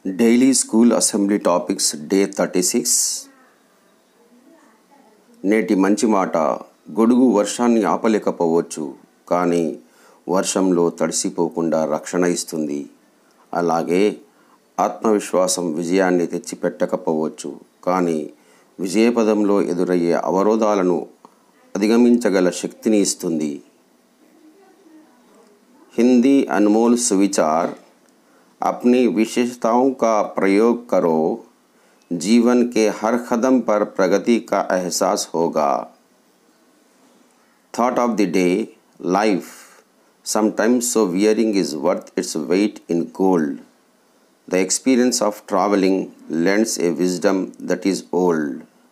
Daily school assembly topics day thirty six నేటి మంచి మాట గొడుగు వర్షాన్ని ఆపలేకపోవచ్చు కానీ వర్షంలో తడిసిపోకుండా రక్షణ ఇస్తుంది అలాగే ఆత్మవిశ్వాసం విజయాన్ని తెచ్చిపెట్టకపోవచ్చు కానీ విజయపదంలో ఎదురయ్యే అవరోధాలను అధిగమించగల శక్తిని ఇస్తుంది हिंदी अनमोल सुविचार अपनी विशेषताओं का प्रयोग करो जीवन के हर कदम पर प्रगति का एहसास होगा thought of the day life sometimes so wearing is worth its weight in gold the experience of traveling lends a wisdom that is old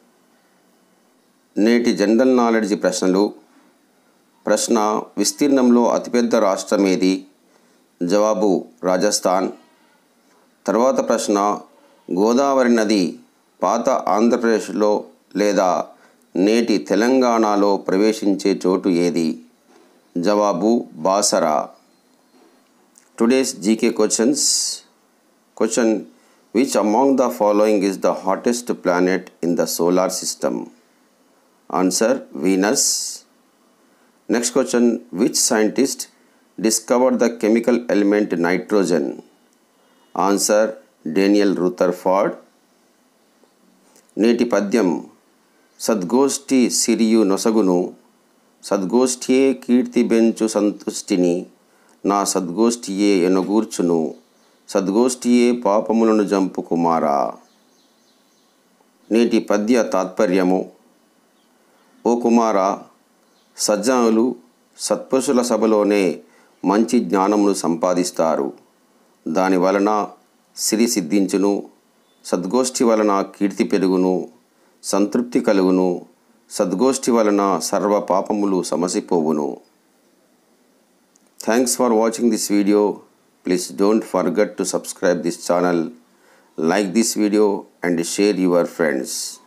నేటి జనరల్ నాలెడ్జ్ ప్రశ్నలు ప్రశ్న విస్తీర్ణంలో అతిపెద్ద రాష్ట్రం ఏది జవాబు రాజస్థాన్ తర్వాత ప్రశ్న గోదావరి నది పాత ఆంధ్రప్రదేశ్లో లేదా నేటి తెలంగాణలో ప్రవేశించే చోటు ఏది జవాబు Basara today's GK questions question which among the following is the hottest planet in the solar system answer Venus Next question Which scientist discovered the chemical element nitrogen? Answer Daniel Rutherford. నేటి పద్యం సద్గోష్ఠి సిరియు నొసగును సద్గోష్ఠియే కీర్తి బెంచు సంతుష్టిని నా సద్గోష్ఠియే ఎనగూర్చును సద్గోష్ఠియే పాపములను jump కుమారా నేటి పద్య తాత్పర్యము ఓ కుమారా సజ్జనులు సత్పురుషుల సభలోనే మంచి జ్ఞానమును సంపాదిస్తారు దాని వలన సిరి సిద్ధించును సద్గోష్ఠి వలన కీర్తి పెరుగును సంతృప్తి కలుగును సద్గోష్ఠి వలన సర్వ పాపములు సమసిపోవును thanks for watching this video please don't forget to subscribe this channel like this video and share your friends